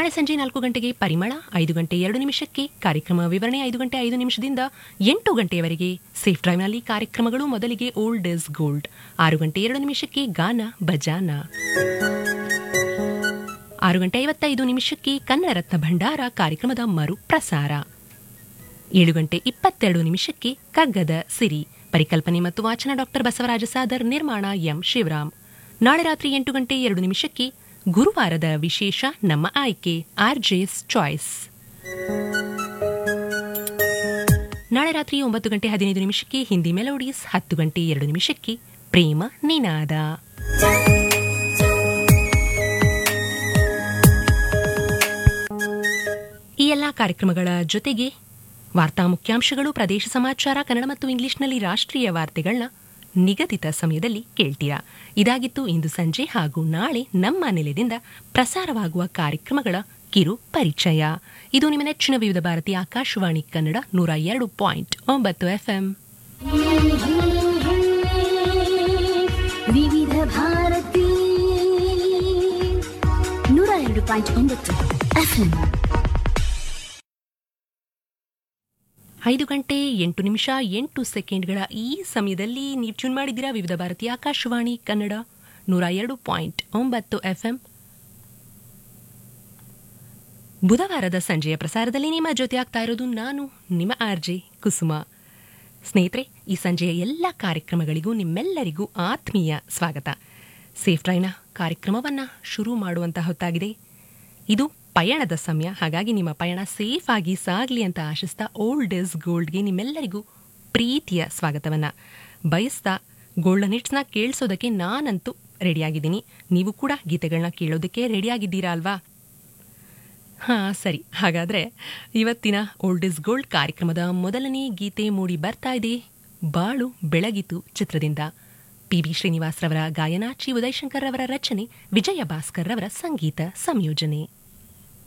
ನಾಳೆ ಸಂಜೆ ನಾಲ್ಕು ಗಂಟೆಗೆ ಪರಿಮಳ ಐದು ಗಂಟೆ ಎರಡು ನಿಮಿಷಕ್ಕೆ ಕಾರ್ಯಕ್ರಮ ವಿವರಣೆ ಐದು ಗಂಟೆ ಐದು ನಿಮಿಷದಿಂದ ಎಂಟು ಗಂಟೆಯವರೆಗೆ ಸೇಫ್ ಡ್ರೈವ್ನಲ್ಲಿ ಕಾರ್ಯಕ್ರಮಗಳು ಮೊದಲಿಗೆ ಓಲ್ಡ್ ಇಸ್ ಗೋಲ್ಡ್ ಆರು ಗಂಟೆ ಎರಡು ನಿಮಿಷಕ್ಕೆ ಗಾನ ಬಜಾನ ಆರು ಗಂಟೆ ಐವತ್ತೈದು ನಿಮಿಷಕ್ಕೆ ಕನ್ನಡ ರತ್ನ ಭಂಡಾರ ಕಾರ್ಯಕ್ರಮದ ಮರು ಪ್ರಸಾರ ಏಳು ಗಂಟೆ ಇಪ್ಪತ್ತೆರಡು ನಿಮಿಷಕ್ಕೆ ಕಗ್ಗದ ಸಿರಿ ಪರಿಕಲ್ಪನೆ ಮತ್ತು ವಾಚನ ಡಾಕ್ಟರ್ ಬಸವರಾಜ ಸಾದರ್ ನಿರ್ಮಾಣ ಎಂ ಶಿವರಾಮ್ ನಾಳೆ ರಾತ್ರಿ ಎಂಟು ಗಂಟೆ ಎರಡು ನಿಮಿಷಕ್ಕೆ ಗುರುವಾರದ ವಿಶೇಷ ನಮ್ಮ ಆಯ್ಕೆ ಆರ್ಜೆಸ್ ಚಾಯ್ಸ್ ನಾಳೆ ರಾತ್ರಿ ಒಂಬತ್ತು ಗಂಟೆ ಹದಿನೈದು ನಿಮಿಷಕ್ಕೆ ಹಿಂದಿ ಮೆಲೋಡೀಸ್ ಹತ್ತು ಗಂಟೆ ಎರಡು ನಿಮಿಷಕ್ಕೆ ಪ್ರೇಮ ನಿನಾದ ಈ ಎಲ್ಲ ಕಾರ್ಯಕ್ರಮಗಳ ಜೊತೆಗೆ ವಾರ್ತಾ ಮುಖ್ಯಾಂಶಗಳು ಪ್ರದೇಶ ಸಮಾಚಾರ ಕನ್ನಡ ಮತ್ತು ಇಂಗ್ಲಿಷ್ನಲ್ಲಿ ರಾಷ್ಟ್ರೀಯ ವಾರ್ತೆಗಳನ್ನ ನಿಗದಿತ ಸಮಯದಲ್ಲಿ ಕೇಳ್ತೀರಾ ಇದಾಗಿತ್ತು ಇಂದು ಸಂಜೆ ಹಾಗೂ ನಾಳೆ ನಮ್ಮ ನೆಲೆದಿಂದ ಪ್ರಸಾರವಾಗುವ ಕಾರ್ಯಕ್ರಮಗಳ ಕಿರು ಪರಿಚಯ ಇದು ನಿಮ್ಮ ನೆಚ್ಚಿನ ವಿವಿಧ ಭಾರತಿ ಆಕಾಶವಾಣಿ ಕನ್ನಡ ನೂರ ಎರಡು ಪಾಯಿಂಟ್ ಒಂಬತ್ತು ಎಫ್ಎಂ ವಿವಿಧ ಭಾರತಿ ನೂರ ಎರಡು ಪಾಯಿಂಟ್ ಒಂಬತ್ತು ಎಫ್ಎಂ ಐದು ಗಂಟೆ ಎಂಟು ನಿಮಿಷ ಎಂಟು ಸೆಕೆಂಡ್ಗಳ ಈ ಸಮಯದಲ್ಲಿ ನೀವು ಟ್ಯೂನ್ ಮಾಡಿದ್ದೀರಾ ವಿವಿಧ ಭಾರತಿ ಆಕಾಶವಾಣಿ ಕನ್ನಡ ನೂರ ಎರಡು ಪಾಯಿಂಟ್ ಒಂಬತ್ತು ಎಫ್ಎಂ ಬುಧವಾರದ ಸಂಜೆಯ ಪ್ರಸಾರದಲ್ಲಿ ನಿಮ್ಮ ಜೊತೆ ಆಗ್ತಾ ಇರೋದು ನಾನು ನಿಮ್ಮ ಆರ್ಜೆ ಕುಸುಮ ಸ್ನೇಹಿತರೆ ಈ ಸಂಜೆಯ ಎಲ್ಲ ಕಾರ್ಯಕ್ರಮಗಳಿಗೂ ನಿಮ್ಮೆಲ್ಲರಿಗೂ ಆತ್ಮೀಯ ಸ್ವಾಗತ ಸೇಫ್ ಡ್ರೈವ್ನ ಕಾರ್ಯಕ್ರಮವನ್ನು ಶುರು ಮಾಡುವಂತ ಹೊತ್ತಾಗಿದೆ ಇದು ಪಯಣದ ಸಮಯ ಹಾಗಾಗಿ ನಿಮ್ಮ ಪಯಣ ಸೇಫ್ ಆಗಿ ಸಾಗಲಿ ಅಂತ ಆಶಿಸ್ತಾ ಓಲ್ಡ್ ಇಸ್ ಗೋಲ್ಡ್ಗೆ ನಿಮ್ಮೆಲ್ಲರಿಗೂ ಪ್ರೀತಿಯ ಸ್ವಾಗತವನ್ನ ಬಯಸ್ತಾ ಗೋಲ್ಡನ್ ಹಿಟ್ಸ್ನ ಕೇಳಿಸೋದಕ್ಕೆ ನಾನಂತೂ ರೆಡಿಯಾಗಿದ್ದೀನಿ ನೀವು ಕೂಡ ಗೀತೆಗಳನ್ನ ಕೇಳೋದಕ್ಕೆ ರೆಡಿಯಾಗಿದ್ದೀರಾ ಅಲ್ವಾ ಹಾ ಸರಿ ಹಾಗಾದ್ರೆ ಇವತ್ತಿನ ಓಲ್ಡ್ ಇಸ್ ಗೋಲ್ಡ್ ಕಾರ್ಯಕ್ರಮದ ಮೊದಲನೇ ಗೀತೆ ಮೂಡಿ ಬರ್ತಾ ಇದೆ ಬಾಳು ಬೆಳಗಿತು ಚಿತ್ರದಿಂದ ಪಿ ಬಿ ಶ್ರೀನಿವಾಸ್ ರವರ ಗಾಯನ ಚಿ ಉದಯಶಂಕರ್ ರವರ ರಚನೆ ವಿಜಯ ಭಾಸ್ಕರ್ ರವರ ಸಂಗೀತ ಸಂಯೋಜನೆ